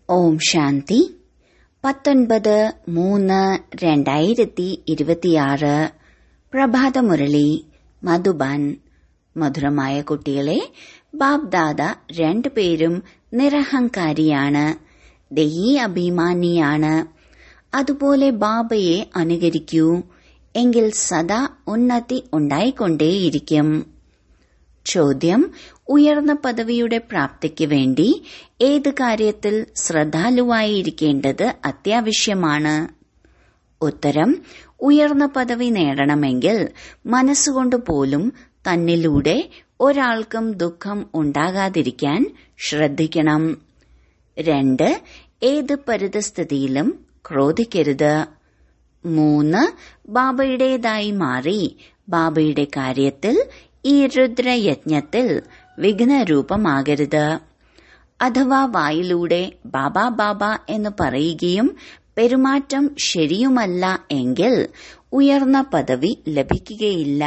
ഓം ശാന്തി പത്തൊൻപത് മൂന്ന് രണ്ടായിരത്തി ഇരുപത്തിയാറ് പ്രഭാതമുരളി മധുബൻ മധുരമായ കുട്ടികളെ ബാബ്ദാദ രണ്ടുപേരും നിരഹങ്കാരിയാണ് ദഹി അഭിമാനിയാണ് അതുപോലെ ബാബയെ അനുകരിക്കൂ എങ്കിൽ സദാ ഉന്നതി ഉണ്ടായിക്കൊണ്ടേയിരിക്കും ചോദ്യം ഉയർന്ന പദവിയുടെ പ്രാപ്തിക്ക് വേണ്ടി ഏത് കാര്യത്തിൽ ശ്രദ്ധാലുവായിരിക്കേണ്ടത് അത്യാവശ്യമാണ് ഉത്തരം ഉയർന്ന പദവി നേടണമെങ്കിൽ മനസ്സുകൊണ്ട് പോലും തന്നിലൂടെ ഒരാൾക്കും ദുഃഖം ഉണ്ടാകാതിരിക്കാൻ ശ്രദ്ധിക്കണം രണ്ട് ഏത് പരിതസ്ഥിതിയിലും ക്രോധിക്കരുത് മൂന്ന് ബാബയുടേതായി മാറി ബാബയുടെ കാര്യത്തിൽ ഈ രുദ്രയജ്ഞത്തിൽ വിഘ്നരൂപമാകരുത് അഥവാ വായിലൂടെ ബാബ ബാബ എന്ന് പറയുകയും പെരുമാറ്റം ശരിയുമല്ല എങ്കിൽ ഉയർന്ന പദവി ലഭിക്കുകയില്ല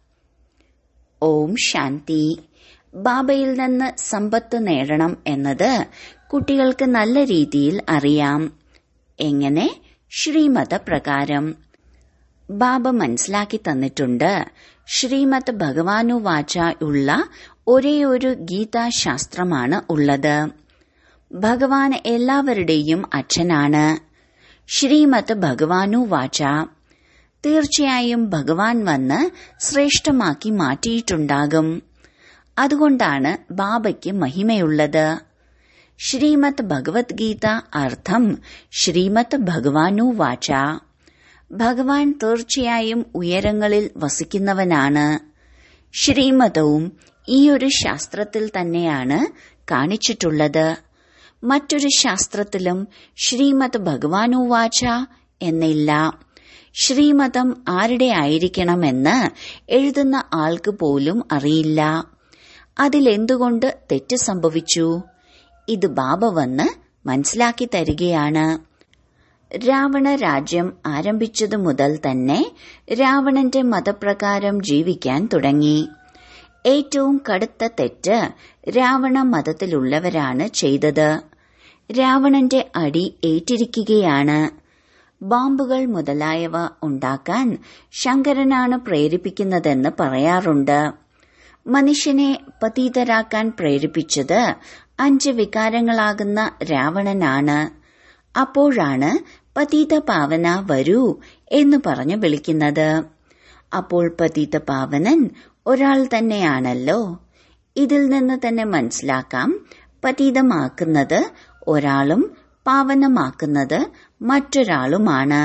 ഓം ശാന്തി ബാബയിൽ നിന്ന് സമ്പത്ത് നേടണം എന്നത് കുട്ടികൾക്ക് നല്ല രീതിയിൽ അറിയാം എങ്ങനെ ശ്രീമത പ്രകാരം ബാബ മനസ്സിലാക്കി തന്നിട്ടുണ്ട് ശ്രീമത് ഭഗവാനു വാച ഉള്ള ഒരേയൊരു ഗീതാശാസ്ത്രമാണ് ഉള്ളത് ഭഗവാൻ എല്ലാവരുടെയും അച്ഛനാണ് ശ്രീമത് ഭഗവാനു വാച തീർച്ചയായും ഭഗവാൻ വന്ന് ശ്രേഷ്ഠമാക്കി മാറ്റിയിട്ടുണ്ടാകും അതുകൊണ്ടാണ് ബാബയ്ക്ക് മഹിമയുള്ളത് ശ്രീമത് ഭഗവത്ഗീത അർത്ഥം ശ്രീമത് ഭഗവാനു വാച ഭഗവാൻ തീർച്ചയായും ഉയരങ്ങളിൽ വസിക്കുന്നവനാണ് ശ്രീമതവും ഈ ഒരു ശാസ്ത്രത്തിൽ തന്നെയാണ് കാണിച്ചിട്ടുള്ളത് മറ്റൊരു ശാസ്ത്രത്തിലും ശ്രീമത് ഭഗവാനു വാച എന്നില്ല ശ്രീമതം ആരുടെ ആയിരിക്കണമെന്ന് എഴുതുന്ന ആൾക്ക് പോലും അറിയില്ല അതിലെന്തുകൊണ്ട് തെറ്റ് സംഭവിച്ചു ഇത് ബാബ വന്ന് മനസ്സിലാക്കി തരികയാണ് രാവണ രാജ്യം ആരംഭിച്ചതു മുതൽ തന്നെ രാവണന്റെ മതപ്രകാരം ജീവിക്കാൻ തുടങ്ങി ഏറ്റവും കടുത്ത തെറ്റ് രാവണ മതത്തിലുള്ളവരാണ് ചെയ്തത് രാവണന്റെ അടി ഏറ്റിരിക്കുകയാണ് ബോംബുകൾ മുതലായവ ഉണ്ടാക്കാൻ ശങ്കരനാണ് പ്രേരിപ്പിക്കുന്നതെന്ന് പറയാറുണ്ട് മനുഷ്യനെ പതീതരാക്കാൻ പ്രേരിപ്പിച്ചത് അഞ്ച് വികാരങ്ങളാകുന്ന രാവണനാണ് അപ്പോഴാണ് പതീത പാവന വരൂ എന്ന് പറഞ്ഞു വിളിക്കുന്നത് അപ്പോൾ പതീത പാവനൻ ഒരാൾ തന്നെയാണല്ലോ ഇതിൽ നിന്ന് തന്നെ മനസ്സിലാക്കാം പതീതമാക്കുന്നത് ഒരാളും പാവനമാക്കുന്നത് മറ്റൊരാളുമാണ്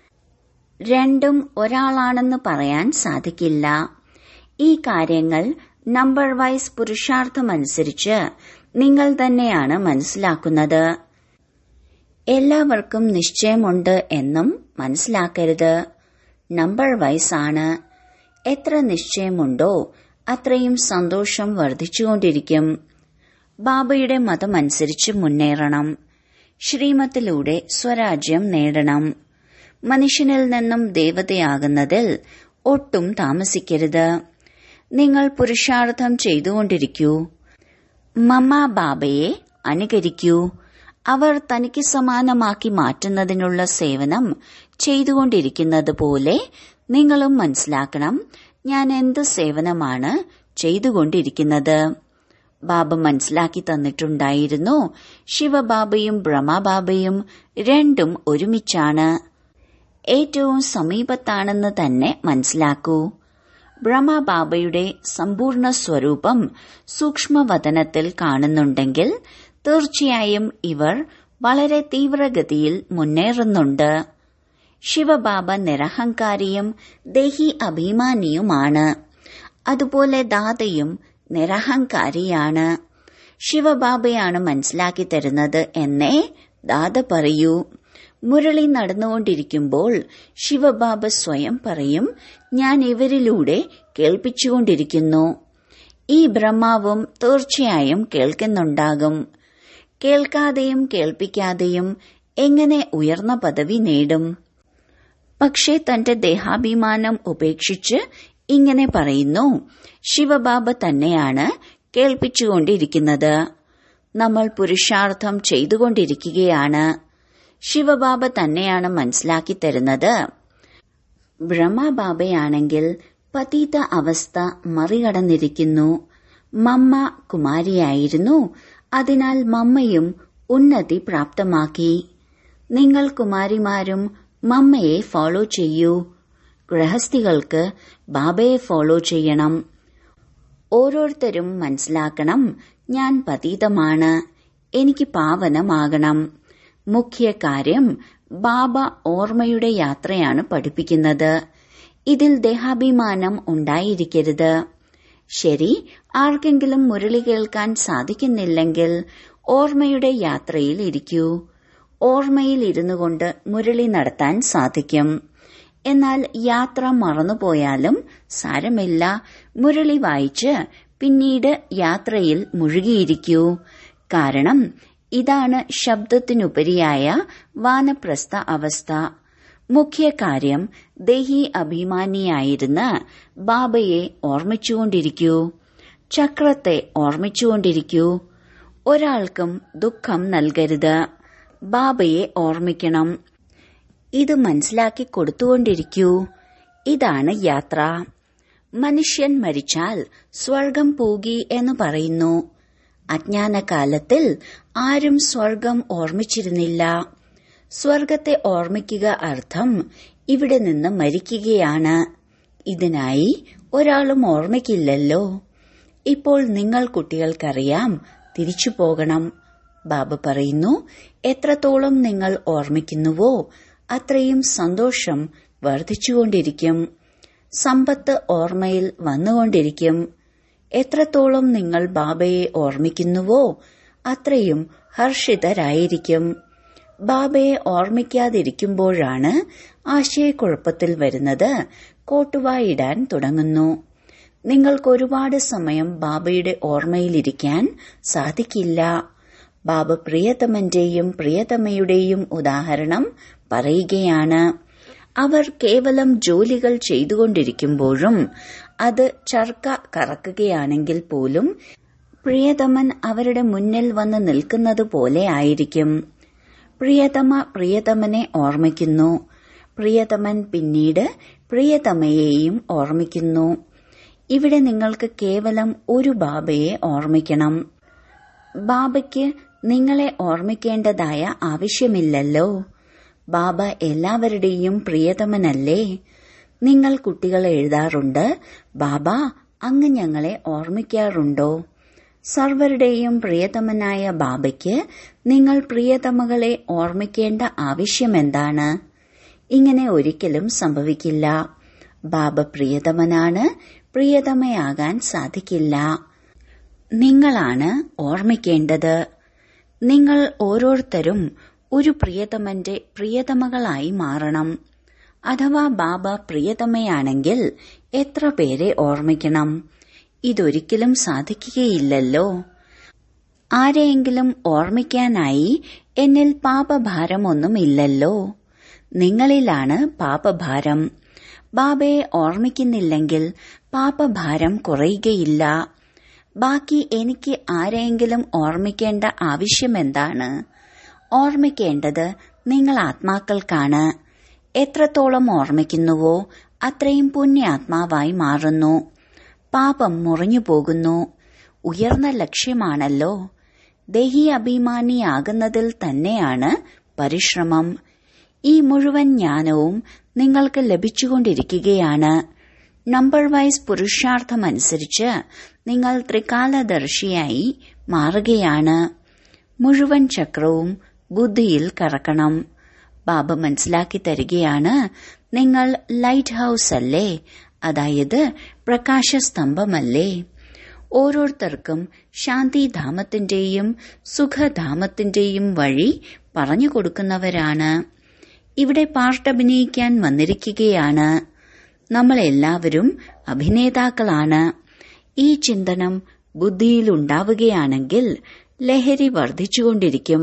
രണ്ടും ഒരാളാണെന്ന് പറയാൻ സാധിക്കില്ല ഈ കാര്യങ്ങൾ നമ്പർ വൈസ് പുരുഷാർത്ഥമനുസരിച്ച് നിങ്ങൾ തന്നെയാണ് മനസ്സിലാക്കുന്നത് എല്ലാവർക്കും നിശ്ചയമുണ്ട് എന്നും മനസ്സിലാക്കരുത് നമ്പർ വൈസ് ആണ് എത്ര നിശ്ചയമുണ്ടോ അത്രയും സന്തോഷം വർദ്ധിച്ചുകൊണ്ടിരിക്കും ബാബയുടെ മതമനുസരിച്ച് മുന്നേറണം ശ്രീമത്തിലൂടെ സ്വരാജ്യം നേടണം മനുഷ്യനിൽ നിന്നും ദേവതയാകുന്നതിൽ ഒട്ടും താമസിക്കരുത് നിങ്ങൾ പുരുഷാർത്ഥം ചെയ്തുകൊണ്ടിരിക്കൂ മമ്മ ബാബയെ അനുകരിക്കൂ അവർ തനിക്ക് സമാനമാക്കി മാറ്റുന്നതിനുള്ള സേവനം ചെയ്തുകൊണ്ടിരിക്കുന്നത് പോലെ നിങ്ങളും മനസ്സിലാക്കണം ഞാൻ എന്ത് സേവനമാണ് ചെയ്തുകൊണ്ടിരിക്കുന്നത് ബാബ മനസ്സിലാക്കി തന്നിട്ടുണ്ടായിരുന്നു ശിവബാബയും ബ്രഹ്മബാബയും രണ്ടും ഒരുമിച്ചാണ് ഏറ്റവും സമീപത്താണെന്ന് തന്നെ മനസ്സിലാക്കൂ ബ്രഹ്മബാബയുടെ സമ്പൂർണ്ണ സ്വരൂപം സൂക്ഷ്മവതനത്തിൽ കാണുന്നുണ്ടെങ്കിൽ തീർച്ചയായും ഇവർ വളരെ തീവ്രഗതിയിൽ മുന്നേറുന്നുണ്ട് ശിവബാബ നിരഹങ്കാരിയും ദേഹി അഭിമാനിയുമാണ് അതുപോലെ ദാതയും നിരഹങ്കാരിയാണ് ശിവബാബയാണ് മനസ്സിലാക്കി തരുന്നത് എന്നേ ദാത പറയൂ മുരളി നടന്നുകൊണ്ടിരിക്കുമ്പോൾ ശിവബാബ സ്വയം പറയും ഞാൻ ഇവരിലൂടെ കേൾപ്പിച്ചുകൊണ്ടിരിക്കുന്നു ഈ ബ്രഹ്മാവും തീർച്ചയായും കേൾക്കുന്നുണ്ടാകും കേൾക്കാതെയും കേൾപ്പിക്കാതെയും എങ്ങനെ ഉയർന്ന പദവി നേടും പക്ഷേ തന്റെ ദേഹാഭിമാനം ഉപേക്ഷിച്ച് ഇങ്ങനെ പറയുന്നു ശിവബാബ തന്നെയാണ് കേൾപ്പിച്ചുകൊണ്ടിരിക്കുന്നത് നമ്മൾ പുരുഷാർത്ഥം ചെയ്തുകൊണ്ടിരിക്കുകയാണ് ശിവബാബ തന്നെയാണ് മനസ്സിലാക്കി തരുന്നത് ബ്രഹ്മബാബയാണെങ്കിൽ പതീത അവസ്ഥ മറികടന്നിരിക്കുന്നു മമ്മ കുമാരിയായിരുന്നു അതിനാൽ മമ്മയും ഉന്നതി പ്രാപ്തമാക്കി നിങ്ങൾ കുമാരിമാരും മമ്മയെ ഫോളോ ചെയ്യൂ ഗൃഹസ്ഥികൾക്ക് ബാബയെ ഫോളോ ചെയ്യണം ഓരോരുത്തരും മനസ്സിലാക്കണം ഞാൻ പതീതമാണ് എനിക്ക് പാവനമാകണം മുഖ്യ കാര്യം ബാബ ഓർമ്മയുടെ യാത്രയാണ് പഠിപ്പിക്കുന്നത് ഇതിൽ ദേഹാഭിമാനം ഉണ്ടായിരിക്കരുത് ശരി ആർക്കെങ്കിലും മുരളി കേൾക്കാൻ സാധിക്കുന്നില്ലെങ്കിൽ ഓർമ്മയുടെ യാത്രയിൽ ഇരിക്കൂ ഓർമ്മയിൽ ഇരുന്നു കൊണ്ട് മുരളി നടത്താൻ സാധിക്കും എന്നാൽ യാത്ര മറന്നുപോയാലും സാരമില്ല മുരളി വായിച്ച് പിന്നീട് യാത്രയിൽ മുഴുകിയിരിക്കൂ കാരണം ഇതാണ് ശബ്ദത്തിനുപരിയായ വാനപ്രസ്ഥ അവസ്ഥ മുഖ്യ കാര്യം ദേഹി അഭിമാനിയായിരുന്ന ബാബയെ ഓർമ്മിച്ചുകൊണ്ടിരിക്കൂ ചക്രത്തെ ഓർമ്മിച്ചുകൊണ്ടിരിക്കൂ ഒരാൾക്കും ദുഃഖം നൽകരുത് ബാബയെ ഓർമ്മിക്കണം ഇത് മനസ്സിലാക്കി കൊടുത്തുകൊണ്ടിരിക്കൂ ഇതാണ് യാത്ര മനുഷ്യൻ മരിച്ചാൽ സ്വർഗം പോകി എന്ന് പറയുന്നു അജ്ഞാനകാലത്തിൽ ആരും സ്വർഗം ഓർമ്മിച്ചിരുന്നില്ല സ്വർഗത്തെ ഓർമ്മിക്കുക അർത്ഥം ഇവിടെ നിന്ന് മരിക്കുകയാണ് ഇതിനായി ഒരാളും ഓർമ്മിക്കില്ലല്ലോ ഇപ്പോൾ നിങ്ങൾ കുട്ടികൾക്കറിയാം തിരിച്ചു പോകണം ബാബ പറയുന്നു എത്രത്തോളം നിങ്ങൾ ഓർമ്മിക്കുന്നുവോ അത്രയും സന്തോഷം വർദ്ധിച്ചുകൊണ്ടിരിക്കും സമ്പത്ത് ഓർമ്മയിൽ വന്നുകൊണ്ടിരിക്കും എത്രത്തോളം നിങ്ങൾ ബാബയെ ഓർമ്മിക്കുന്നുവോ അത്രയും ഹർഷിതരായിരിക്കും ബാബയെ ഓർമ്മിക്കാതിരിക്കുമ്പോഴാണ് ആശയക്കുഴപ്പത്തിൽ വരുന്നത് കോട്ടുവായിടാൻ തുടങ്ങുന്നു നിങ്ങൾക്ക് ഒരുപാട് സമയം ബാബയുടെ ഓർമ്മയിലിരിക്കാൻ സാധിക്കില്ല ബാബ പ്രിയതമന്റെയും പ്രിയതമയുടെയും ഉദാഹരണം പറയുകയാണ് അവർ കേവലം ജോലികൾ ചെയ്തുകൊണ്ടിരിക്കുമ്പോഴും അത് ചർക്ക കറക്കുകയാണെങ്കിൽ പോലും പ്രിയതമൻ അവരുടെ മുന്നിൽ വന്ന് നിൽക്കുന്നത് പോലെ ആയിരിക്കും പ്രിയതമ പ്രിയതമനെ ഓർമ്മിക്കുന്നു പ്രിയതമൻ പിന്നീട് പ്രിയതമയെയും ഓർമ്മിക്കുന്നു ഇവിടെ നിങ്ങൾക്ക് കേവലം ഒരു ബാബയെ ഓർമ്മിക്കണം ബാബയ്ക്ക് നിങ്ങളെ ഓർമ്മിക്കേണ്ടതായ ആവശ്യമില്ലല്ലോ ബാബ എല്ലാവരുടെയും പ്രിയതമനല്ലേ നിങ്ങൾ കുട്ടികൾ എഴുതാറുണ്ട് ബാബ അങ്ങ് ഞങ്ങളെ ഓർമ്മിക്കാറുണ്ടോ സർവരുടെയും പ്രിയതമനായ ബാബയ്ക്ക് നിങ്ങൾ പ്രിയതമകളെ ഓർമ്മിക്കേണ്ട ആവശ്യമെന്താണ് ഇങ്ങനെ ഒരിക്കലും സംഭവിക്കില്ല ബാബ പ്രിയതമനാണ് പ്രിയതമയാകാൻ സാധിക്കില്ല നിങ്ങളാണ് ഓർമ്മിക്കേണ്ടത് നിങ്ങൾ ഓരോരുത്തരും ഒരു പ്രിയതമന്റെ പ്രിയതമകളായി മാറണം അഥവാ ബാബ പ്രിയതമയാണെങ്കിൽ എത്ര പേരെ ഓർമ്മിക്കണം ഇതൊരിക്കലും സാധിക്കുകയില്ലല്ലോ ആരെയെങ്കിലും ഓർമ്മിക്കാനായി എന്നിൽ പാപഭാരമൊന്നുമില്ലല്ലോ നിങ്ങളിലാണ് പാപഭാരം ബാബയെ ഓർമ്മിക്കുന്നില്ലെങ്കിൽ പാപഭാരം കുറയുകയില്ല ബാക്കി എനിക്ക് ആരെയെങ്കിലും ഓർമ്മിക്കേണ്ട ആവശ്യമെന്താണ് ഓർമ്മിക്കേണ്ടത് നിങ്ങൾ ആത്മാക്കൾക്കാണ് എത്രത്തോളം ഓർമ്മിക്കുന്നുവോ അത്രയും പുണ്യാത്മാവായി മാറുന്നു പാപം മുറിഞ്ഞു പോകുന്നു ഉയർന്ന ലക്ഷ്യമാണല്ലോ ദേഹി അഭിമാനിയാകുന്നതിൽ തന്നെയാണ് പരിശ്രമം ഈ മുഴുവൻ ജ്ഞാനവും നിങ്ങൾക്ക് ലഭിച്ചുകൊണ്ടിരിക്കുകയാണ് നമ്പർ വൈസ് പുരുഷാർത്ഥമനുസരിച്ച് നിങ്ങൾ ത്രികാലദർശിയായി മാറുകയാണ് മുഴുവൻ ചക്രവും ബുദ്ധിയിൽ കറക്കണം ബാബ മനസ്സിലാക്കി തരികയാണ് നിങ്ങൾ ലൈറ്റ് ഹൌസ് അല്ലേ അതായത് പ്രകാശസ്തംഭമല്ലേ ഓരോരുത്തർക്കും ശാന്തിധാമത്തിന്റെയും സുഖധാമത്തിന്റെയും വഴി പറഞ്ഞു കൊടുക്കുന്നവരാണ് ഇവിടെ പാർട്ടഭിനയിക്കാൻ വന്നിരിക്കുകയാണ് നമ്മൾ എല്ലാവരും അഭിനേതാക്കളാണ് ഈ ചിന്തനം ബുദ്ധിയിലുണ്ടാവുകയാണെങ്കിൽ ലഹരി വർദ്ധിച്ചുകൊണ്ടിരിക്കും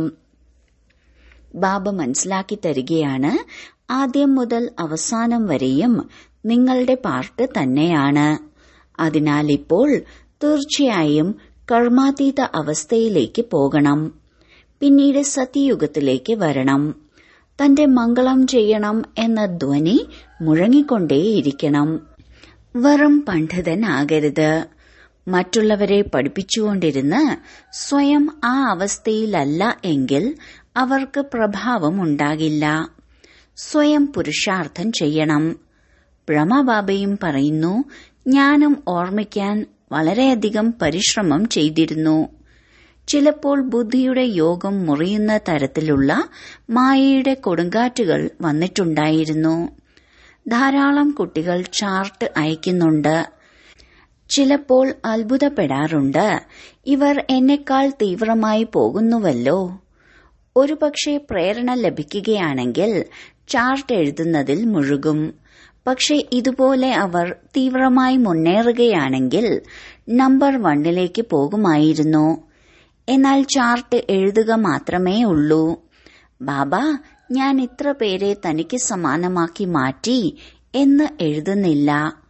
ബാബ മനസ്സിലാക്കി തരികയാണ് ആദ്യം മുതൽ അവസാനം വരെയും നിങ്ങളുടെ പാർട്ട് തന്നെയാണ് അതിനാൽ ഇപ്പോൾ തീർച്ചയായും കർമാതീത അവസ്ഥയിലേക്ക് പോകണം പിന്നീട് സത്യയുഗത്തിലേക്ക് വരണം തന്റെ മംഗളം ചെയ്യണം എന്ന ധ്വനി മുഴങ്ങിക്കൊണ്ടേയിരിക്കണം വെറും പണ്ഡിതനാകരുത് മറ്റുള്ളവരെ പഠിപ്പിച്ചുകൊണ്ടിരുന്ന് സ്വയം ആ അവസ്ഥയിലല്ല എങ്കിൽ അവർക്ക് പ്രഭാവമുണ്ടാകില്ല സ്വയം പുരുഷാർത്ഥം ചെയ്യണം ബ്രഹ്മബാബയും പറയുന്നു ഞാനും ഓർമ്മിക്കാൻ വളരെയധികം പരിശ്രമം ചെയ്തിരുന്നു ചിലപ്പോൾ ബുദ്ധിയുടെ യോഗം മുറിയുന്ന തരത്തിലുള്ള മായയുടെ കൊടുങ്കാറ്റുകൾ വന്നിട്ടുണ്ടായിരുന്നു ധാരാളം കുട്ടികൾ ചാർട്ട് അയക്കുന്നുണ്ട് ചിലപ്പോൾ അത്ഭുതപ്പെടാറുണ്ട് ഇവർ എന്നെക്കാൾ തീവ്രമായി പോകുന്നുവല്ലോ ഒരുപക്ഷെ പ്രേരണ ലഭിക്കുകയാണെങ്കിൽ ചാർട്ട് എഴുതുന്നതിൽ മുഴുകും പക്ഷെ ഇതുപോലെ അവർ തീവ്രമായി മുന്നേറുകയാണെങ്കിൽ നമ്പർ വണ്ണിലേക്ക് പോകുമായിരുന്നു എന്നാൽ ചാർട്ട് എഴുതുക മാത്രമേ ഉള്ളൂ ബാബ ഞാൻ ഇത്ര പേരെ തനിക്ക് സമാനമാക്കി മാറ്റി എന്ന് എഴുതുന്നില്ല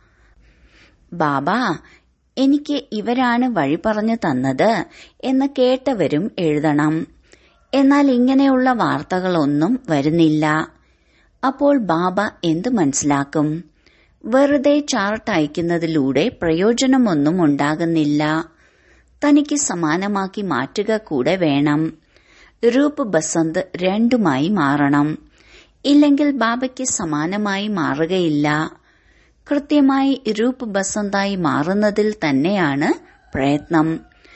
ബാബ എനിക്ക് ഇവരാണ് വഴി പറഞ്ഞു തന്നത് എന്ന് കേട്ടവരും എഴുതണം എന്നാൽ ഇങ്ങനെയുള്ള വാർത്തകളൊന്നും വരുന്നില്ല അപ്പോൾ ബാബ എന്ത് മനസ്സിലാക്കും വെറുതെ ചാർട്ട് അയക്കുന്നതിലൂടെ പ്രയോജനമൊന്നും ഉണ്ടാകുന്നില്ല തനിക്ക് സമാനമാക്കി മാറ്റുക കൂടെ വേണം രൂപ് ബസന്ത് രണ്ടുമായി മാറണം ഇല്ലെങ്കിൽ ബാബയ്ക്ക് സമാനമായി മാറുകയില്ല കൃത്യമായി രൂപ് ബസന്തായി മാറുന്നതിൽ തന്നെയാണ് പ്രയത്നം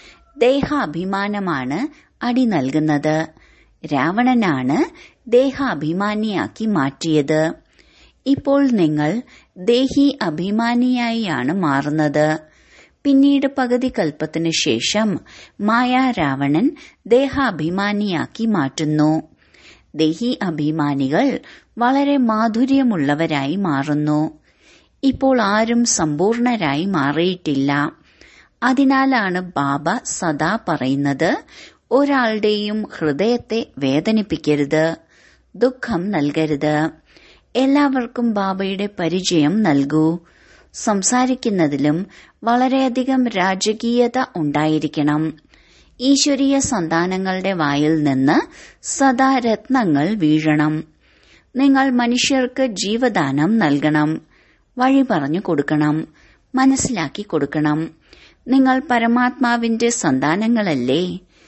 ദേഹാഭിമാനമാണ് അടി നൽകുന്നത് രാവണനാണ് ദേഹാഭിമാനിയാക്കി മാറ്റിയത് ഇപ്പോൾ നിങ്ങൾ ദേഹി അഭിമാനിയായാണ് മാറുന്നത് പിന്നീട് പകുതി കൽപ്പത്തിനു ശേഷം മായ രാവണൻ ദേഹാഭിമാനിയാക്കി മാറ്റുന്നു ദേഹി അഭിമാനികൾ വളരെ മാധുര്യമുള്ളവരായി മാറുന്നു ഇപ്പോൾ ആരും സമ്പൂർണരായി മാറിയിട്ടില്ല അതിനാലാണ് ബാബ സദാ പറയുന്നത് ഒരാളുടെയും ഹൃദയത്തെ വേദനിപ്പിക്കരുത് ദുഃഖം നൽകരുത് എല്ലാവർക്കും ബാബയുടെ പരിചയം നൽകൂ സംസാരിക്കുന്നതിലും വളരെയധികം രാജകീയത ഉണ്ടായിരിക്കണം ഈശ്വരീയ സന്താനങ്ങളുടെ വായിൽ നിന്ന് സദാ രത്നങ്ങൾ വീഴണം നിങ്ങൾ മനുഷ്യർക്ക് ജീവദാനം നൽകണം വഴി പറഞ്ഞു കൊടുക്കണം മനസ്സിലാക്കി കൊടുക്കണം നിങ്ങൾ പരമാത്മാവിന്റെ സന്താനങ്ങളല്ലേ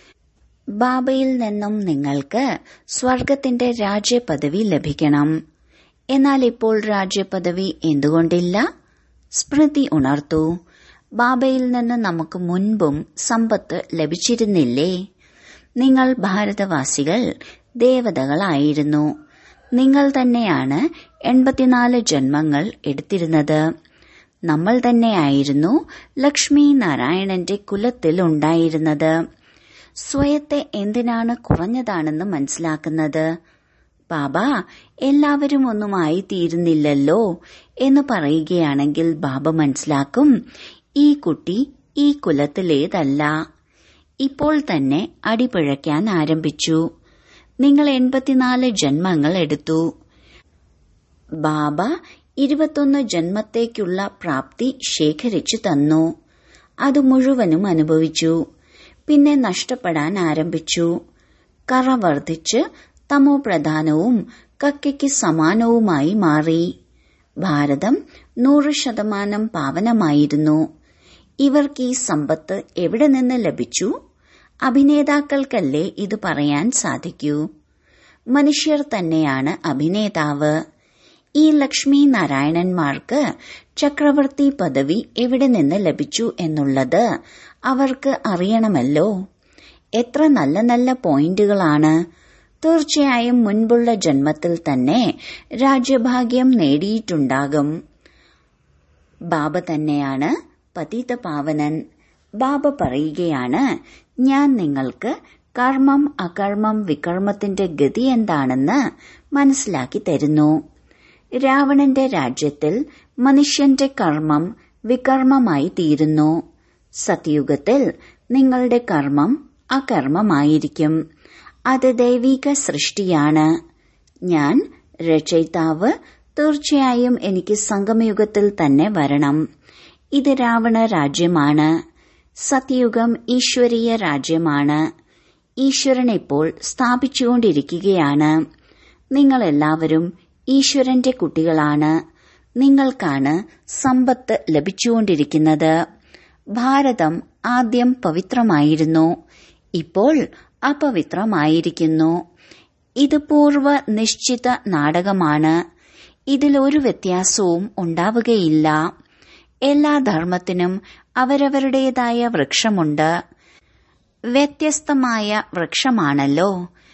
ബാബയിൽ നിന്നും നിങ്ങൾക്ക് സ്വർഗത്തിന്റെ രാജ്യപദവി ലഭിക്കണം എന്നാൽ ഇപ്പോൾ രാജ്യപദവി എന്തുകൊണ്ടില്ല സ്മൃതി ഉണർത്തു ബാബയിൽ നിന്ന് നമുക്ക് മുൻപും സമ്പത്ത് ലഭിച്ചിരുന്നില്ലേ നിങ്ങൾ ഭാരതവാസികൾ ദേവതകളായിരുന്നു നിങ്ങൾ തന്നെയാണ് എൺപത്തിനാല് ജന്മങ്ങൾ എടുത്തിരുന്നത് നമ്മൾ തന്നെയായിരുന്നു ലക്ഷ്മി നാരായണന്റെ കുലത്തിൽ ഉണ്ടായിരുന്നത് സ്വയത്തെ എന്തിനാണ് കുറഞ്ഞതാണെന്ന് മനസ്സിലാക്കുന്നത് ബാബ എല്ലാവരും ഒന്നുമായി തീരുന്നില്ലല്ലോ എന്ന് പറയുകയാണെങ്കിൽ ബാബ മനസ്സിലാക്കും ഈ കുട്ടി ഈ കുലത്തിലേതല്ല ഇപ്പോൾ തന്നെ അടിപിഴയ്ക്കാൻ ആരംഭിച്ചു നിങ്ങൾ എൺപത്തിനാല് ജന്മങ്ങൾ എടുത്തു ബാബ ഇരുപത്തൊന്ന് ജന്മത്തേക്കുള്ള പ്രാപ്തി ശേഖരിച്ചു തന്നു അത് മുഴുവനും അനുഭവിച്ചു പിന്നെ നഷ്ടപ്പെടാൻ ആരംഭിച്ചു കറ വർദ്ധിച്ച് തമോ പ്രധാനവും കക്കയ്ക്ക് സമാനവുമായി മാറി ഭാരതം നൂറ് ശതമാനം പാവനമായിരുന്നു ഇവർക്ക് ഈ സമ്പത്ത് എവിടെ നിന്ന് ലഭിച്ചു അഭിനേതാക്കൾക്കല്ലേ ഇത് പറയാൻ സാധിക്കൂ മനുഷ്യർ തന്നെയാണ് അഭിനേതാവ് ഈ ലക്ഷ്മി നാരായണന്മാർക്ക് ചക്രവർത്തി പദവി എവിടെ നിന്ന് ലഭിച്ചു എന്നുള്ളത് അവർക്ക് അറിയണമല്ലോ എത്ര നല്ല നല്ല പോയിന്റുകളാണ് തീർച്ചയായും മുൻപുള്ള ജന്മത്തിൽ തന്നെ രാജ്യഭാഗ്യം നേടിയിട്ടുണ്ടാകും ബാബ തന്നെയാണ് പതിത പാവനൻ ബാബ പറയുകയാണ് ഞാൻ നിങ്ങൾക്ക് കർമ്മം അകർമ്മം വികർമ്മത്തിന്റെ ഗതി എന്താണെന്ന് മനസ്സിലാക്കി തരുന്നു രാവണന്റെ രാജ്യത്തിൽ മനുഷ്യന്റെ കർമ്മം വികർമ്മമായി തീരുന്നു സത്യുഗത്തിൽ നിങ്ങളുടെ കർമ്മം അകർമ്മമായിരിക്കും അത് ദൈവിക സൃഷ്ടിയാണ് ഞാൻ രചയിതാവ് തീർച്ചയായും എനിക്ക് സംഗമയുഗത്തിൽ തന്നെ വരണം ഇത് രാവണ രാജ്യമാണ് സത്യയുഗം ഈശ്വരീയ രാജ്യമാണ് ഈശ്വരൻ ഇപ്പോൾ സ്ഥാപിച്ചുകൊണ്ടിരിക്കുകയാണ് നിങ്ങളെല്ലാവരും ഈശ്വരന്റെ കുട്ടികളാണ് നിങ്ങൾക്കാണ് സമ്പത്ത് ലഭിച്ചുകൊണ്ടിരിക്കുന്നത് ഭാരതം ആദ്യം പവിത്രമായിരുന്നു ഇപ്പോൾ അപവിത്രമായിരിക്കുന്നു ഇത് പൂർവ നിശ്ചിത നാടകമാണ് ഇതിൽ ഒരു വ്യത്യാസവും ഉണ്ടാവുകയില്ല എല്ലാ ധർമ്മത്തിനും അവരവരുടേതായ വൃക്ഷമുണ്ട് വ്യത്യസ്തമായ വൃക്ഷമാണല്ലോ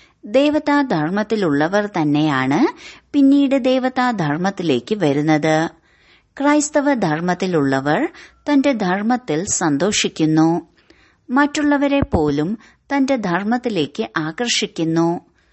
ദേവതാധർമ്മത്തിലുള്ളവർ തന്നെയാണ് പിന്നീട് ദേവതാധർമ്മത്തിലേക്ക് വരുന്നത് ക്രൈസ്തവ ധർമ്മത്തിലുള്ളവർ തന്റെ ധർമ്മത്തിൽ സന്തോഷിക്കുന്നു മറ്റുള്ളവരെ പോലും തന്റെ ധർമ്മത്തിലേക്ക് ആകർഷിക്കുന്നു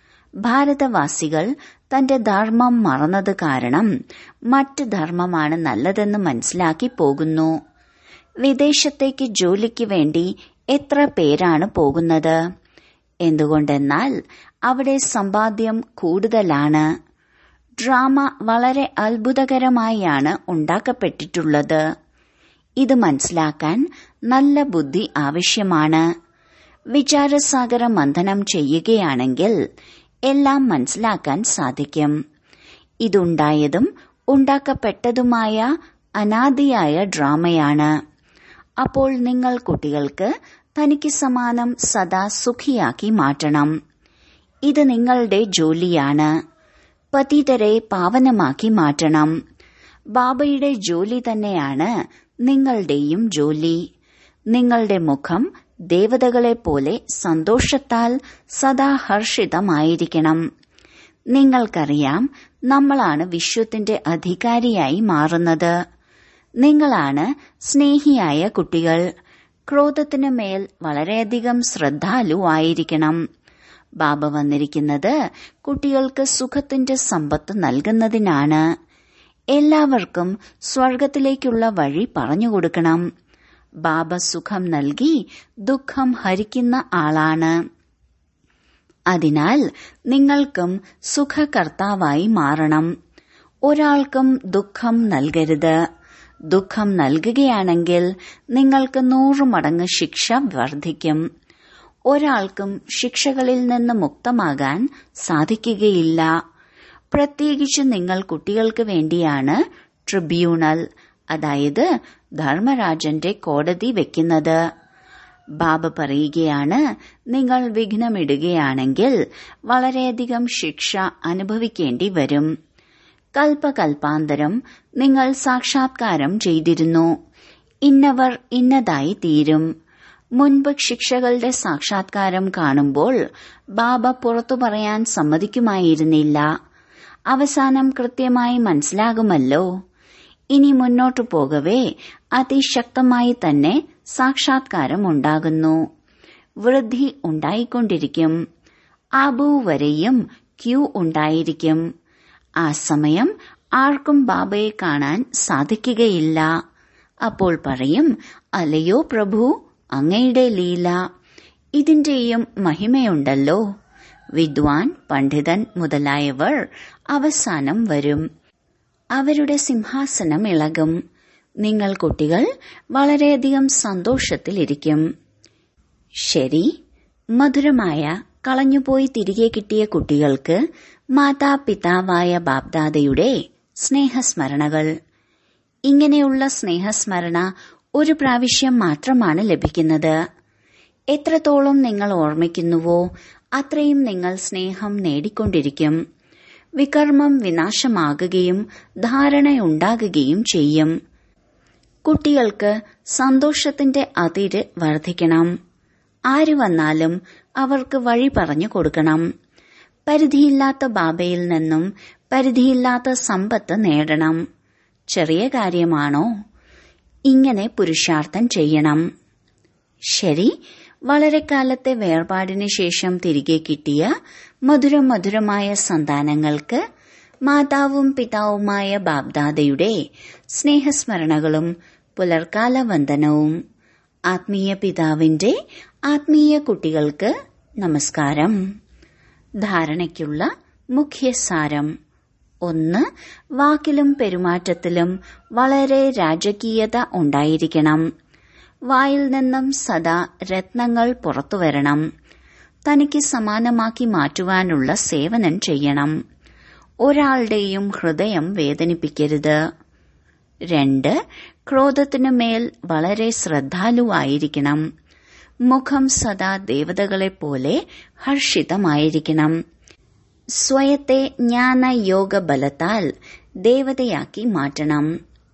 ഭാരതവാസികൾ തന്റെ ധർമ്മം മറന്നത് കാരണം മറ്റ് ധർമ്മമാണ് നല്ലതെന്ന് മനസ്സിലാക്കി പോകുന്നു വിദേശത്തേക്ക് ജോലിക്ക് വേണ്ടി എത്ര പേരാണ് പോകുന്നത് എന്തുകൊണ്ടെന്നാൽ അവിടെ സമ്പാദ്യം കൂടുതലാണ് ഡ്രാമ വളരെ അത്ഭുതകരമായാണ് ഉണ്ടാക്കപ്പെട്ടിട്ടുള്ളത് ഇത് മനസ്സിലാക്കാൻ നല്ല ബുദ്ധി ആവശ്യമാണ് വിചാരസാഗര മന്ഥനം ചെയ്യുകയാണെങ്കിൽ എല്ലാം മനസ്സിലാക്കാൻ സാധിക്കും ഇതുണ്ടായതും ഉണ്ടാക്കപ്പെട്ടതുമായ അനാദിയായ ഡ്രാമയാണ് അപ്പോൾ നിങ്ങൾ കുട്ടികൾക്ക് തനിക്ക് സമാനം സദാ സുഖിയാക്കി മാറ്റണം ഇത് നിങ്ങളുടെ ജോലിയാണ് പതിതരെ പാവനമാക്കി മാറ്റണം ബാബയുടെ ജോലി തന്നെയാണ് നിങ്ങളുടെയും ജോലി നിങ്ങളുടെ മുഖം ദേവതകളെ പോലെ സന്തോഷത്താൽ സദാ ഹർഷിതമായിരിക്കണം നിങ്ങൾക്കറിയാം നമ്മളാണ് വിശ്വത്തിന്റെ അധികാരിയായി മാറുന്നത് നിങ്ങളാണ് സ്നേഹിയായ കുട്ടികൾ ക്രോധത്തിനു മേൽ വളരെയധികം ശ്രദ്ധാലുവായിരിക്കണം ബാബ വന്നിരിക്കുന്നത് കുട്ടികൾക്ക് സുഖത്തിന്റെ സമ്പത്ത് നൽകുന്നതിനാണ് എല്ലാവർക്കും സ്വർഗത്തിലേക്കുള്ള വഴി പറഞ്ഞുകൊടുക്കണം ബാബ സുഖം നൽകി ദുഃഖം ഹരിക്കുന്ന ആളാണ് അതിനാൽ നിങ്ങൾക്കും സുഖകർത്താവായി മാറണം ഒരാൾക്കും ദുഃഖം നൽകരുത് ദുഃഖം നൽകുകയാണെങ്കിൽ നിങ്ങൾക്ക് നൂറു മടങ്ങ് ശിക്ഷ വർദ്ധിക്കും ഒരാൾക്കും ശിക്ഷകളിൽ നിന്ന് മുക്തമാകാൻ സാധിക്കുകയില്ല പ്രത്യേകിച്ച് നിങ്ങൾ കുട്ടികൾക്ക് വേണ്ടിയാണ് ട്രിബ്യൂണൽ അതായത് ധർമ്മരാജന്റെ കോടതി വെക്കുന്നത് ബാബ പറയുകയാണ് നിങ്ങൾ വിഘ്നമിടുകയാണെങ്കിൽ വളരെയധികം ശിക്ഷ അനുഭവിക്കേണ്ടി വരും കൽപ്പകൽപ്പാന്തരം നിങ്ങൾ സാക്ഷാത്കാരം ചെയ്തിരുന്നു ഇന്നവർ ഇന്നതായി തീരും മുൻപ് ശിക്ഷകളുടെ സാക്ഷാത്കാരം കാണുമ്പോൾ ബാബ പുറത്തു പറയാൻ സമ്മതിക്കുമായിരുന്നില്ല അവസാനം കൃത്യമായി മനസ്സിലാകുമല്ലോ ഇനി മുന്നോട്ടു പോകവേ അതിശക്തമായി തന്നെ സാക്ഷാത്കാരം ഉണ്ടാകുന്നു വൃദ്ധി ഉണ്ടായിക്കൊണ്ടിരിക്കും ആബു വരെയും ക്യൂ ഉണ്ടായിരിക്കും ആ സമയം ആർക്കും ബാബയെ കാണാൻ സാധിക്കുകയില്ല അപ്പോൾ പറയും അല്ലയോ പ്രഭു അങ്ങയുടെ ലീല ഇതിന്റെയും മഹിമയുണ്ടല്ലോ വിദ്വാൻ പണ്ഡിതൻ മുതലായവർ അവസാനം വരും അവരുടെ സിംഹാസനം ഇളകും നിങ്ങൾ കുട്ടികൾ വളരെയധികം സന്തോഷത്തിലിരിക്കും ശരി മധുരമായ കളഞ്ഞുപോയി തിരികെ കിട്ടിയ കുട്ടികൾക്ക് മാതാപിതാവായ ബാബ്ദാദയുടെ സ്നേഹസ്മരണകൾ ഇങ്ങനെയുള്ള സ്നേഹസ്മരണ ഒരു പ്രാവശ്യം മാത്രമാണ് ലഭിക്കുന്നത് എത്രത്തോളം നിങ്ങൾ ഓർമ്മിക്കുന്നുവോ അത്രയും നിങ്ങൾ സ്നേഹം നേടിക്കൊണ്ടിരിക്കും വികർമ്മം വിനാശമാകുകയും ധാരണയുണ്ടാകുകയും ചെയ്യും കുട്ടികൾക്ക് സന്തോഷത്തിന്റെ അതിര് വർദ്ധിക്കണം ആര് വന്നാലും അവർക്ക് വഴി പറഞ്ഞു കൊടുക്കണം പരിധിയില്ലാത്ത ബാബയിൽ നിന്നും പരിധിയില്ലാത്ത സമ്പത്ത് നേടണം ചെറിയ കാര്യമാണോ ഇങ്ങനെ പുരുഷാർത്ഥം ചെയ്യണം ശരി വളരെ കാലത്തെ വേർപാടിന് ശേഷം തിരികെ കിട്ടിയ മധുരം മധുരമായ സന്താനങ്ങൾക്ക് മാതാവും പിതാവുമായ ബാബ്ദാദയുടെ സ്നേഹസ്മരണകളും പുലർക്കാല വന്ദനവും ആത്മീയ പിതാവിന്റെ ആത്മീയ കുട്ടികൾക്ക് നമസ്കാരം ധാരണയ്ക്കുള്ള മുഖ്യസാരം ഒന്ന് വാക്കിലും പെരുമാറ്റത്തിലും വളരെ രാജകീയത ഉണ്ടായിരിക്കണം വായിൽ നിന്നും സദാ രത്നങ്ങൾ പുറത്തുവരണം തനിക്ക് സമാനമാക്കി മാറ്റുവാനുള്ള സേവനം ചെയ്യണം ഒരാളുടെയും ഹൃദയം വേദനിപ്പിക്കരുത് രണ്ട് ക്രോധത്തിനു മേൽ വളരെ ശ്രദ്ധാലുവായിരിക്കണം മുഖം സദാ ദേവതകളെപ്പോലെ ഹർഷിതമായിരിക്കണം സ്വയത്തെ ജ്ഞാന യോഗ ബലത്താൽ ദേവതയാക്കി മാറ്റണം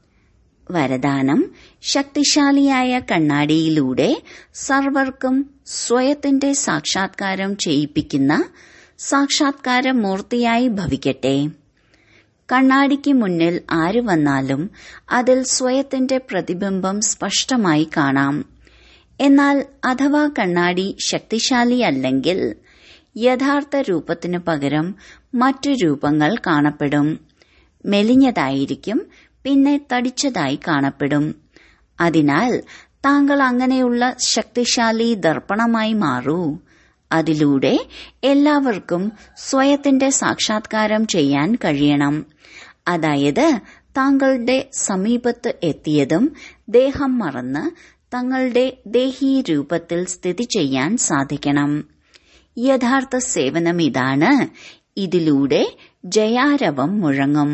വരദാനം ശക്തിശാലിയായ കണ്ണാടിയിലൂടെ സർവർക്കും സ്വയത്തിന്റെ സാക്ഷാത്കാരം ചെയ്യിപ്പിക്കുന്ന സാക്ഷാത്കാര മൂർത്തിയായി ഭവിക്കട്ടെ കണ്ണാടിക്ക് മുന്നിൽ ആര് വന്നാലും അതിൽ സ്വയത്തിന്റെ പ്രതിബിംബം സ്പഷ്ടമായി കാണാം എന്നാൽ അഥവാ കണ്ണാടി ശക്തിശാലിയല്ലെങ്കിൽ യഥാർത്ഥ രൂപത്തിനു പകരം മറ്റു രൂപങ്ങൾ കാണപ്പെടും മെലിഞ്ഞതായിരിക്കും പിന്നെ തടിച്ചതായി കാണപ്പെടും അതിനാൽ താങ്കൾ അങ്ങനെയുള്ള ശക്തിശാലി ദർപ്പണമായി മാറൂ അതിലൂടെ എല്ലാവർക്കും സ്വയത്തിന്റെ സാക്ഷാത്കാരം ചെയ്യാൻ കഴിയണം അതായത് താങ്കളുടെ സമീപത്ത് എത്തിയതും ദേഹം മറന്ന് തങ്ങളുടെ ദേഹീ രൂപത്തിൽ സ്ഥിതി ചെയ്യാൻ സാധിക്കണം യഥാർത്ഥ സേവനം ഇതാണ് ഇതിലൂടെ ജയാരവം മുഴങ്ങും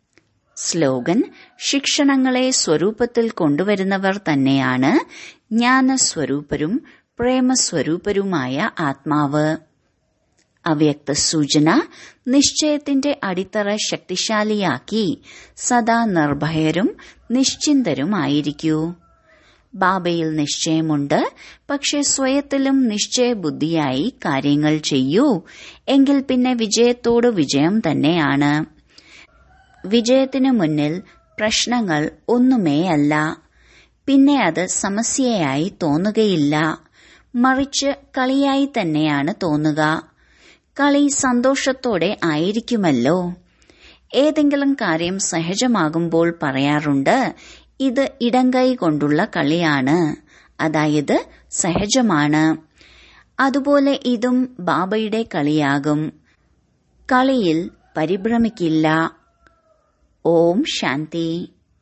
സ്ലോഗൻ ശിക്ഷണങ്ങളെ സ്വരൂപത്തിൽ കൊണ്ടുവരുന്നവർ തന്നെയാണ് ജ്ഞാനസ്വരൂപരും പ്രേമസ്വരൂപരുമായ ആത്മാവ് അവ്യക്ത സൂചന നിശ്ചയത്തിന്റെ അടിത്തറ ശക്തിശാലിയാക്കി സദാ നിർഭയരും നിശ്ചിന്തരുമായിരിക്കൂ ബാബയിൽ നിശ്ചയമുണ്ട് പക്ഷെ സ്വയത്തിലും നിശ്ചയബുദ്ധിയായി കാര്യങ്ങൾ ചെയ്യൂ എങ്കിൽ പിന്നെ വിജയത്തോട് വിജയം തന്നെയാണ് വിജയത്തിനു മുന്നിൽ പ്രശ്നങ്ങൾ ഒന്നുമേയല്ല പിന്നെ അത് സമസ്യയായി തോന്നുകയില്ല മറിച്ച് കളിയായി തന്നെയാണ് തോന്നുക കളി സന്തോഷത്തോടെ ആയിരിക്കുമല്ലോ ഏതെങ്കിലും കാര്യം സഹജമാകുമ്പോൾ പറയാറുണ്ട് ഇത് ഇടങ്കൈ കൊണ്ടുള്ള കളിയാണ് അതായത് സഹജമാണ് അതുപോലെ ഇതും ബാബയുടെ കളിയാകും കളിയിൽ പരിഭ്രമിക്കില്ല ഓം ശാന്തി